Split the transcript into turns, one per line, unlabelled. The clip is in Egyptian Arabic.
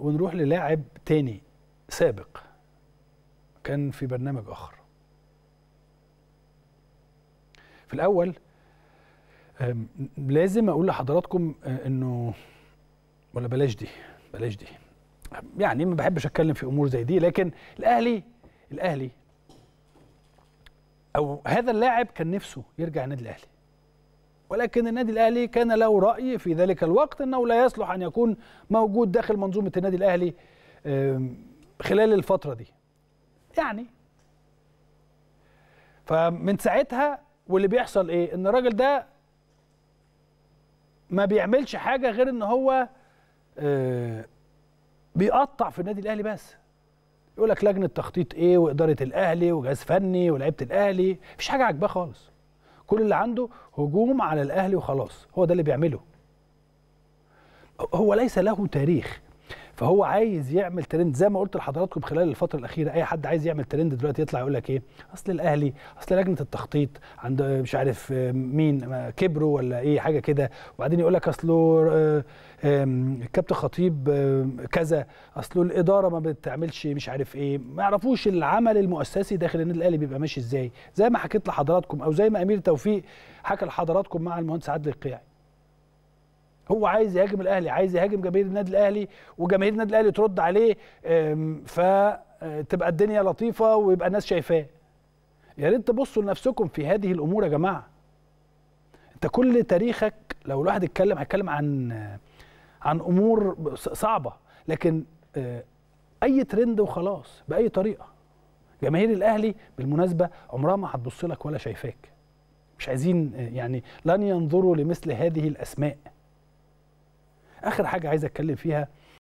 ونروح للاعب تاني سابق كان في برنامج اخر في الاول أم، لازم اقول لحضراتكم آه، انه ولا بلاش دي بلاش دي يعني ما بحبش اتكلم في امور زي دي لكن الاهلي الاهلي او هذا اللاعب كان نفسه يرجع النادي الاهلي ولكن النادي الاهلي كان له راي في ذلك الوقت انه لا يصلح ان يكون موجود داخل منظومه النادي الاهلي آم، خلال الفتره دي يعني فمن ساعتها واللي بيحصل ايه ان الراجل ده ما بيعملش حاجه غير ان هو آه، بيقطع في النادي الاهلي بس يقول لك لجنه تخطيط ايه واداره الاهلي وجهاز فني ولاعيبه الاهلي مفيش حاجه عاجباه خالص كل اللي عنده هجوم على الاهلي وخلاص هو ده اللي بيعمله هو ليس له تاريخ فهو عايز يعمل ترند زي ما قلت لحضراتكم خلال الفتره الاخيره اي حد عايز يعمل ترند دلوقتي يطلع يقول لك ايه اصل الاهلي اصل لجنه التخطيط عند مش عارف مين كبروا ولا ايه حاجه كده وبعدين يقول لك اصله آه، آم، الكابتن خطيب آم، كذا اصله الاداره ما بتعملش مش عارف ايه ما يعرفوش العمل المؤسسي داخل النادي الاهلي بيبقى ماشي ازاي زي ما حكيت لحضراتكم او زي ما امير توفيق حكى لحضراتكم مع المهندس عادل القيعي هو عايز يهاجم الاهلي عايز يهاجم جماهير النادي الاهلي وجماهير النادي الاهلي ترد عليه أم، فتبقى الدنيا لطيفه ويبقى الناس شايفاه يا ريت تبصوا لنفسكم في هذه الامور يا جماعه انت كل تاريخك لو الواحد اتكلم هيتكلم عن عن امور ص- صعبه لكن آه، اي ترند وخلاص باي طريقه جماهير الاهلي بالمناسبه عمرها ما هتبص لك ولا شايفاك مش عايزين آه، يعني لن ينظروا لمثل هذه الاسماء اخر حاجه عايز اتكلم فيها